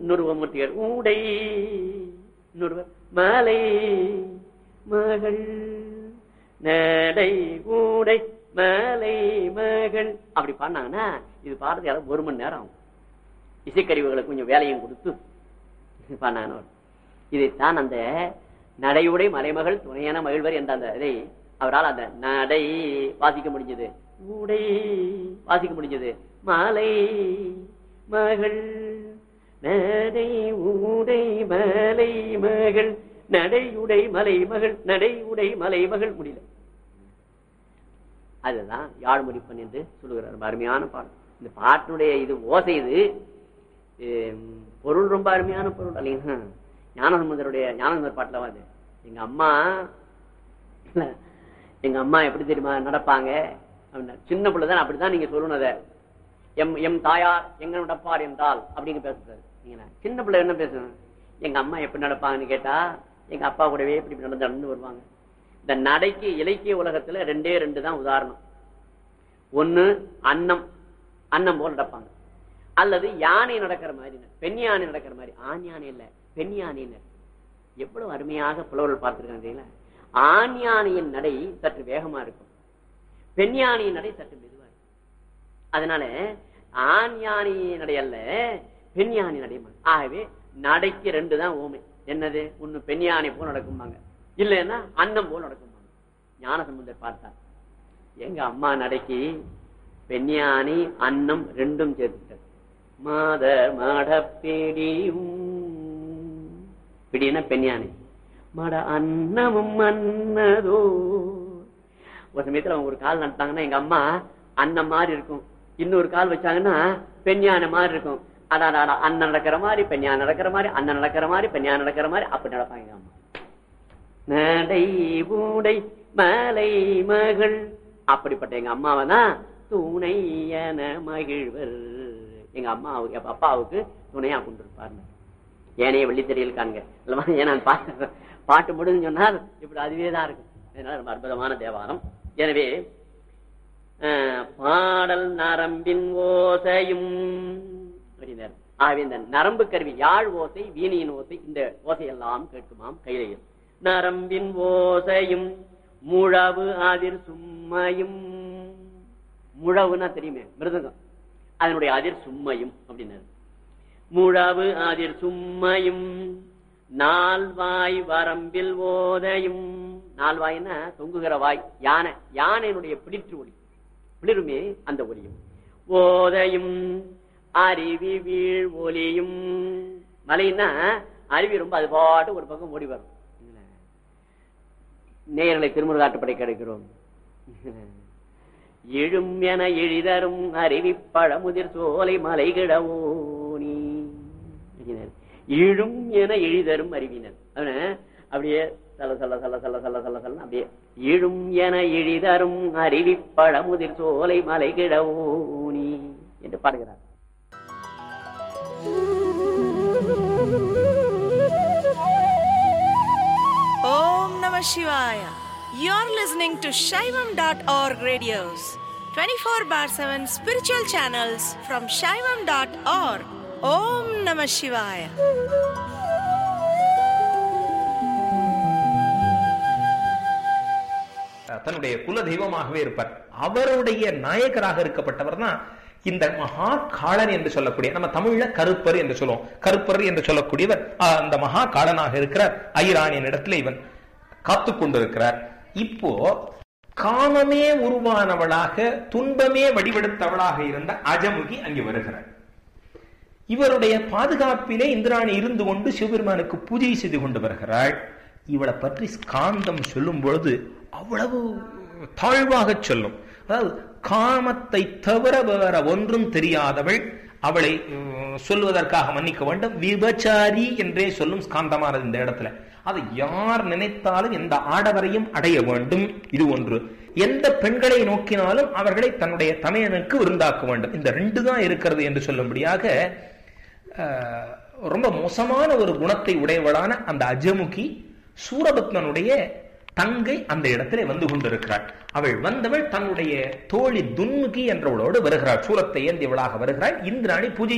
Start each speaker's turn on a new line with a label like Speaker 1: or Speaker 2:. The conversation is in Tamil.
Speaker 1: இன்னொரு மூர்த்திகள் ஊடை இன்னொருவர் மாலை மகள் நடை ஊடை மாலை மகள் அப்படி பாடினாங்கன்னா இது பாடுறது யாரும் ஒரு மணி நேரம் ஆகும் இசைக்கருவிகளை கொஞ்சம் வேலையும் கொடுத்து பாடினாங்கன்னு வரும். இதைத்தான் அந்த நடையுடை மலைமகள் துணையான மகிழ்வர் என்ற அந்த இதை அவரால் அந்த நடை வாசிக்க முடிஞ்சது உடை வாசிக்க முடிஞ்சது மாலை மகள் நடை உடை மலை மகள் நடையுடை மலை மகள் நடை உடை மலை மகள் முடியல அதுதான் யாழ் முடிப்பன் என்று சொல்லுகிறார் ரொம்ப அருமையான பாடல் இந்த பாட்டினுடைய இது ஓசை இது ஹம், பொருள் ரொம்ப அருமையான பொருள் இல்லைங்க ஞானசம்பந்தருடைய ஞானசம்பந்தர் பாட்டுல வந்து எங்க அம்மா எங்க அம்மா எப்படி தெரியுமா நடப்பாங்க அப்படின்னா சின்ன பிள்ளைதான் அப்படிதான் நீங்க சொல்லணும் அதை எம் எம் தாயார் எங்க நடப்பார் என்றால் அப்படிங்க பேசுறாரு நீங்க சின்ன பிள்ளை என்ன பேசணும் எங்க அம்மா எப்படி நடப்பாங்கன்னு கேட்டா எங்க அப்பா கூடவே இப்படி இப்படி நடந்து நடந்து வருவாங்க இந்த நடைக்கு இலக்கிய உலகத்துல ரெண்டே ரெண்டு தான் உதாரணம் ஒண்ணு அன்னம் அன்னம் போல் நடப்பாங்க அல்லது யானை நடக்கிற மாதிரி பெண் யானை நடக்கிற மாதிரி ஆண் யானை இல்ல பெண் யானையினர் எவ்வளவு அருமையாக புலவர்கள் பார்த்திருக்காங்க தெரியுங்களா? ஆண் யானையின் நடை சற்று வேகமா இருக்கும் பெண் யானையின் நடை சற்று மெதுவா இருக்கும் அதனால ஆண் யானை நடை அல்ல பெண் யானை நடை ஆகவே நடைக்கு ரெண்டு தான் ஊமை என்னது ஒண்ணு பெண் யானை போல் நடக்கும்பாங்க இல்லைன்னா அன்னம் போல் நடக்கும்பாங்க ஞான சம்பந்தர் பார்த்தார் எங்க அம்மா நடைக்கு பெண் யானை அன்னம் ரெண்டும் சேர்த்துட்டார் மாத மாட பிடியும் பிடினா பெண் யானை மட அன்னமும் அன்னதோ ஒரு சமயத்துல அவங்க ஒரு கால் நட்டாங்கன்னா எங்க அம்மா அன்னம் மாதிரி இருக்கும் இன்னொரு கால் வச்சாங்கன்னா பெண் யானை மாதிரி இருக்கும் அடாடா அண்ணன் நடக்கிற மாதிரி பெண் யானை நடக்கிற மாதிரி அண்ணன் நடக்கிற மாதிரி பெண் யானை நடக்கிற மாதிரி அப்படி நடப்பாங்க எங்க அம்மா நடை ஊடை மலை மகள் அப்படிப்பட்ட எங்க அம்மாவை தான் துணையன மகிழ்வர் எங்க அம்மா அப்பாவுக்கு துணையா கொண்டிருப்பார் ஏனைய வெள்ளித்திரையில் காண்க இல்லவா? ஏன்னா பாட்டு பாட்டு முடிஞ்சு சொன்னால் இப்படி அதுவே தான் இருக்கும் அதனால ரொம்ப அற்புதமான தேவாரம் எனவே அஹ், பாடல் நரம்பின் ஓசையும் அப்படின்னாரு. ஆகவே இந்த நரம்பு கருவி யாழ் ஓசை வீணையின் ஓசை இந்த ஓசையெல்லாம் கேட்குமாம் கையிலையில் நரம்பின் ஓசையும் முழவு அதிர் சும்மையும் முழவுன்னா தெரியுமே மிருதங்கம் அதனுடைய அதிர் சும்மையும் அப்படின்னாரு முழவு அதிர் சும்மையும் நால்வாய் வரம்பில் ஓதையும் நால்வாய்னா தொங்குகிற வாய் யானை யானையினுடைய பிடிற்று ஒளி பிளிருமே அந்த ஒலியும் ஓதையும் அருவி வீழ் ஒலியும் மலைன்னா அருவி ரொம்ப அது பாட்டு ஒரு பக்கம் ஓடி வரும் நேயர்களை திருமுருகாட்டுப்படை கிடைக்கிறோம் எழும் என எழிதரும் அருவி பழமுதிர் சோலை மலை கிடவோனி இழும் என எழிதரும் அறிவினர் அவன அப்படியே சல சல சல சல சல சல சல அப்படியே இழும் என எழிதரும் அருவி பழமுதிர் சோலை மலை கிடவோனி என்று பாடுகிறார்
Speaker 2: Om Namah Shivaya. You're listening to Shaivam.org radios, 24 bar 7 spiritual channels from Shaivam.org. Om Namah Shivaya.
Speaker 3: தன்னுடைய குல தெய்வமாகவே இருப்பார் அவருடைய நாயகராக இருக்கப்பட்டவர் தான் இந்த மகா காளன் என்று சொல்லக்கூடிய நம்ம தமிழ்ல கருப்பர் என்று சொல்லுவோம் கருப்பர் என்று சொல்லக்கூடியவர் ஆஹ், அந்த மகா காளனாக இருக்கிறார் ஐராணியின் இடத்துல இவன் காத்து கொண்டிருக்கிறார் இப்போ காமமே உருவானவளாக துன்பமே வடிவெடுத்தவளாக இருந்த அஜமுகி அங்கே வருகிறார் இவருடைய பாதுகாப்பிலே இந்திராணி இருந்து கொண்டு சிவபெருமானுக்கு பூஜை செய்து கொண்டு வருகிறாள் இவளை பற்றி ஸ்காந்தம் சொல்லும் பொழுது அவ்வளவு தாழ்வாக சொல்லும் அதாவது காமத்தை தவிர வேற ஒன்றும் தெரியாதவள் அவளை உம், சொல்வதற்காக மன்னிக்க வேண்டும் விபச்சாரி என்றே சொல்லும் ஸ்காந்தமானது இந்த இடத்துல அதை யார் நினைத்தாலும் எந்த ஆடவரையும் அடைய வேண்டும் இது ஒன்று எந்த பெண்களை நோக்கினாலும் அவர்களை தன்னுடைய தமையனுக்கு விருந்தாக்க வேண்டும் இந்த ரெண்டு தான் இருக்கிறது என்று சொல்லும்படியாக அஹ், ரொம்ப மோசமான ஒரு குணத்தை உடையவளான அந்த அஜமுகி சூரபத்மனுடைய தங்கை அந்த இடத்திலே வந்து கொண்டிருக்கிறாள் அவள் வந்தவள் தன்னுடைய தோழி துன்முகி என்றவளோடு வருகிறாள் சூலத்தை ஏந்தியவளாக வருகிறாள் இந்திராணி பூஜை